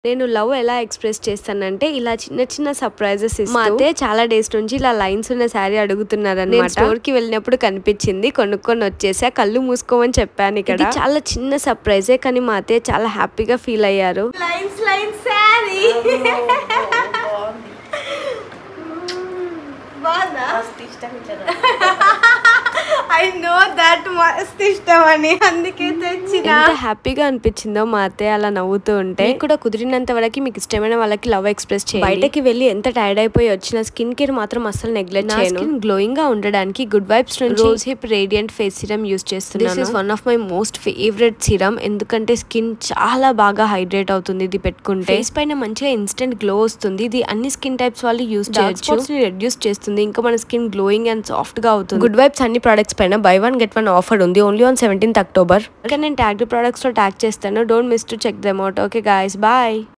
నేను లవ్ ఎలా ఎక్స్ప్రెస్ చేస్తానంటే ఇలా చిన్న చిన్న సర్ప్రైజెస్ మా అత్తయ్య చాలా డేస్ నుంచి ఇలా లైన్స్ ఉన్న శారీ అడుగుతున్నారు అనమాట స్టోర్ కి వెళ్ళినప్పుడు కనిపించింది కొనుక్కొని వచ్చేసా కళ్ళు మూసుకోమని చెప్పాను ఇక్కడ చాలా చిన్న సర్ప్రైజే కానీ మా అత్తయ్య చాలా హ్యాపీగా ఫీల్ అయ్యారు లైన్స్ లైన్స్ శారీ బాగుందా మస్తు ఇష్టం ఇట్లా ఐ నో దట్ మస్త్ ఇష్టం అని అందుకే తెచ్చిన ఎంత హ్యాపీగా అనిపించిందో మా అత్తయ్య అలా నవ్వుతూ ఉంటే మీకు కూడా కుదిరినంత వరకు మీకు ఇష్టమైన వాళ్ళకి లవ్ ఎక్స్ప్రెస్ చేయండి బయటకి వెళ్ళి ఎంత టైర్డ్ అయిపోయి వచ్చిన స్కిన్ కేర్ మాత్రం అసలు నెగ్లెక్ట్ చేయను స్కిన్ గ్లోయింగ్ గా ఉండడానికి గుడ్ వైబ్స్ నుంచి rose hip radiant face serum use చేస్తున్నాను this is one of my most favourite serum ఎందుకంటే స్కిన్ చాలా బాగా హైడ్రేట్ అవుతుంది ఇది పెట్టుకుంటే ఫేస్ పైన మంచిగా ఇన్స్టెంట్ గ్లో వస్తుంది ఇది అన్ని స్కిన్ టైప్స్ వాళ్ళు యూస్ చేయొచ్చు రెడ్యూస్ చేస్తుంది ఇంకా మన స్కిన్ గ్లోయింగ్ అండ్ సాఫ్ట్ గా అవుతుంది గుడ్ వైబ్స్ అన్ని ప్రొడక్ట్స్ పైన buy one get one offer ఉంది ఓన్లీ ఆన్ సెవెంటీన్త్ అక్టోబర్ ఇంకా నేను ట్యాగ్ ప్రొడక్ట్స్ లో ట్యాగ్ చేస్తాను don't miss to check them out okay guys bye